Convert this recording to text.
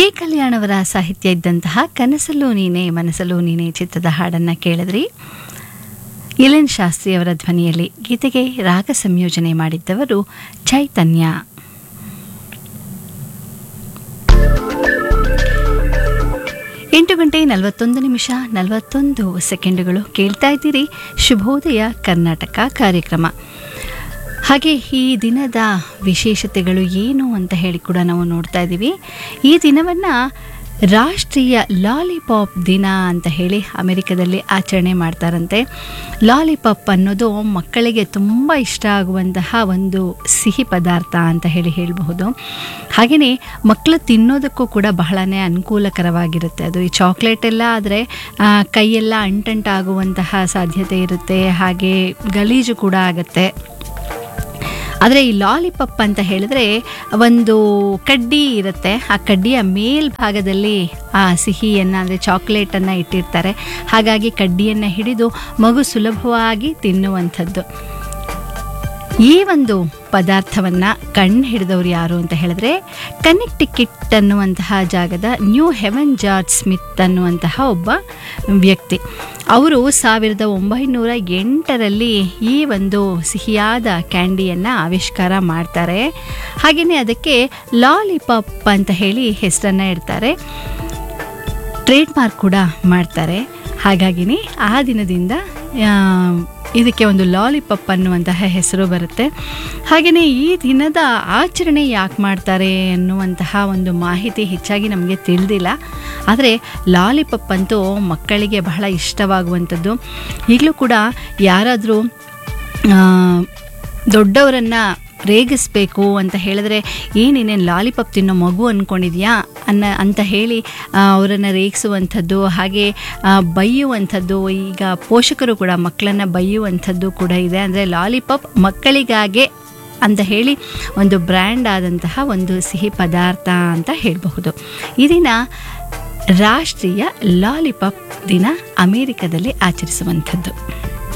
K ಕಲ್ಯಾಣವರ ಸಾಹಿತ್ಯ ಇದ್ದಂತಹ ಕನಸಲ್ಲೂ ನೀನೆ ಮನಸ್ಸಲ್ಲೂ ನೀನೆ ಚಿತ್ರದ ಹಾಡನ್ನು ಕೇಳಿದ್ರಿ ಎಲೆನ್ ಶಾಸ್ತ್ರಿ ಅವರ ಧ್ವನಿಯಲ್ಲಿ ಗೀತೆಗೆ ರಾಗ ಸಂಯೋಜನೆ ಮಾಡಿದ್ದವರು ಚೈತನ್ಯ ಎಂಟು ಗಂಟೆ ನಲವತ್ತೊಂದು ನಿಮಿಷ ನಲವತ್ತೊಂದು ಸೆಕೆಂಡುಗಳು ಕೇಳ್ತಾ ಇದ್ದೀರಿ ಶುಭೋದಯ ಕರ್ನಾಟಕ ಕಾರ್ಯಕ್ರಮ ಹಾಗೆ ಈ ದಿನದ ವಿಶೇಷತೆಗಳು ಏನು ಅಂತ ಹೇಳಿ ಕೂಡ ನಾವು ನೋಡ್ತಾ ಇದ್ದೀವಿ ಈ ದಿನವನ್ನು ರಾಷ್ಟ್ರೀಯ ಲಾಲಿಪಾಪ್ ದಿನ ಅಂತ ಹೇಳಿ ಅಮೆರಿಕದಲ್ಲಿ ಆಚರಣೆ ಮಾಡ್ತಾರಂತೆ ಲಾಲಿಪಾಪ್ ಅನ್ನೋದು ಮಕ್ಕಳಿಗೆ ತುಂಬ ಇಷ್ಟ ಆಗುವಂತಹ ಒಂದು ಸಿಹಿ ಪದಾರ್ಥ ಅಂತ ಹೇಳಿ ಹೇಳಬಹುದು ಹಾಗೆಯೇ ಮಕ್ಕಳು ತಿನ್ನೋದಕ್ಕೂ ಕೂಡ ಬಹಳನೇ ಅನುಕೂಲಕರವಾಗಿರುತ್ತೆ ಅದು ಈ ಚಾಕ್ಲೇಟ್ ಎಲ್ಲ ಆದರೆ ಕೈಯೆಲ್ಲ ಅಂಟಂಟಾಗುವಂತಹ ಸಾಧ್ಯತೆ ಇರುತ್ತೆ ಹಾಗೆ ಗಲೀಜು ಕೂಡ ಆಗುತ್ತೆ ಆದರೆ ಈ ಲಾಲಿಪಪ್ ಅಂತ ಹೇಳಿದ್ರೆ ಒಂದು ಕಡ್ಡಿ ಇರುತ್ತೆ ಆ ಕಡ್ಡಿಯ ಮೇಲ್ಭಾಗದಲ್ಲಿ ಆ ಸಿಹಿಯನ್ನು ಅಂದರೆ ಚಾಕ್ಲೇಟನ್ನು ಇಟ್ಟಿರ್ತಾರೆ ಹಾಗಾಗಿ ಕಡ್ಡಿಯನ್ನು ಹಿಡಿದು ಮಗು ಸುಲಭವಾಗಿ ತಿನ್ನುವಂಥದ್ದು ಈ ಒಂದು ಪದಾರ್ಥವನ್ನು ಕಣ್ಣು ಹಿಡಿದವರು ಯಾರು ಅಂತ ಹೇಳಿದ್ರೆ ಕನೆಕ್ಟಿಕಿಟ್ ಅನ್ನುವಂತಹ ಜಾಗದ ನ್ಯೂ ಹೆವನ್ ಜಾರ್ಜ್ ಸ್ಮಿತ್ ಅನ್ನುವಂತಹ ಒಬ್ಬ ವ್ಯಕ್ತಿ ಅವರು ಸಾವಿರದ ಒಂಬೈನೂರ ಎಂಟರಲ್ಲಿ ಈ ಒಂದು ಸಿಹಿಯಾದ ಕ್ಯಾಂಡಿಯನ್ನು ಆವಿಷ್ಕಾರ ಮಾಡ್ತಾರೆ ಹಾಗೆಯೇ ಅದಕ್ಕೆ ಲಾಲಿಪಾಪ್ ಅಂತ ಹೇಳಿ ಹೆಸರನ್ನು ಇಡ್ತಾರೆ ಟ್ರೇಡ್ ಮಾರ್ಕ್ ಕೂಡ ಮಾಡ್ತಾರೆ ಹಾಗಾಗಿನೇ ಆ ದಿನದಿಂದ ಇದಕ್ಕೆ ಒಂದು ಲಾಲಿಪಪ್ ಅನ್ನುವಂತಹ ಹೆಸರು ಬರುತ್ತೆ ಹಾಗೆಯೇ ಈ ದಿನದ ಆಚರಣೆ ಯಾಕೆ ಮಾಡ್ತಾರೆ ಅನ್ನುವಂತಹ ಒಂದು ಮಾಹಿತಿ ಹೆಚ್ಚಾಗಿ ನಮಗೆ ತಿಳಿದಿಲ್ಲ ಆದರೆ ಲಾಲಿಪಪ್ ಅಂತೂ ಮಕ್ಕಳಿಗೆ ಬಹಳ ಇಷ್ಟವಾಗುವಂಥದ್ದು ಈಗಲೂ ಕೂಡ ಯಾರಾದರೂ ದೊಡ್ಡವರನ್ನು ರೇಗಿಸ್ಬೇಕು ಅಂತ ಹೇಳಿದ್ರೆ ಏನೇನೇನು ಲಾಲಿಪಾಪ್ ತಿನ್ನೋ ಮಗು ಅಂದ್ಕೊಂಡಿದ್ಯಾ ಅನ್ನ ಅಂತ ಹೇಳಿ ಅವರನ್ನು ರೇಗಿಸುವಂಥದ್ದು ಹಾಗೆ ಬೈಯುವಂಥದ್ದು ಈಗ ಪೋಷಕರು ಕೂಡ ಮಕ್ಕಳನ್ನು ಬೈಯುವಂಥದ್ದು ಕೂಡ ಇದೆ ಅಂದರೆ ಲಾಲಿಪಾಪ್ ಮಕ್ಕಳಿಗಾಗೆ ಅಂತ ಹೇಳಿ ಒಂದು ಬ್ರ್ಯಾಂಡ್ ಆದಂತಹ ಒಂದು ಸಿಹಿ ಪದಾರ್ಥ ಅಂತ ಹೇಳಬಹುದು ಈ ದಿನ ರಾಷ್ಟ್ರೀಯ ಲಾಲಿಪಾಪ್ ದಿನ ಅಮೇರಿಕದಲ್ಲಿ ಆಚರಿಸುವಂಥದ್ದು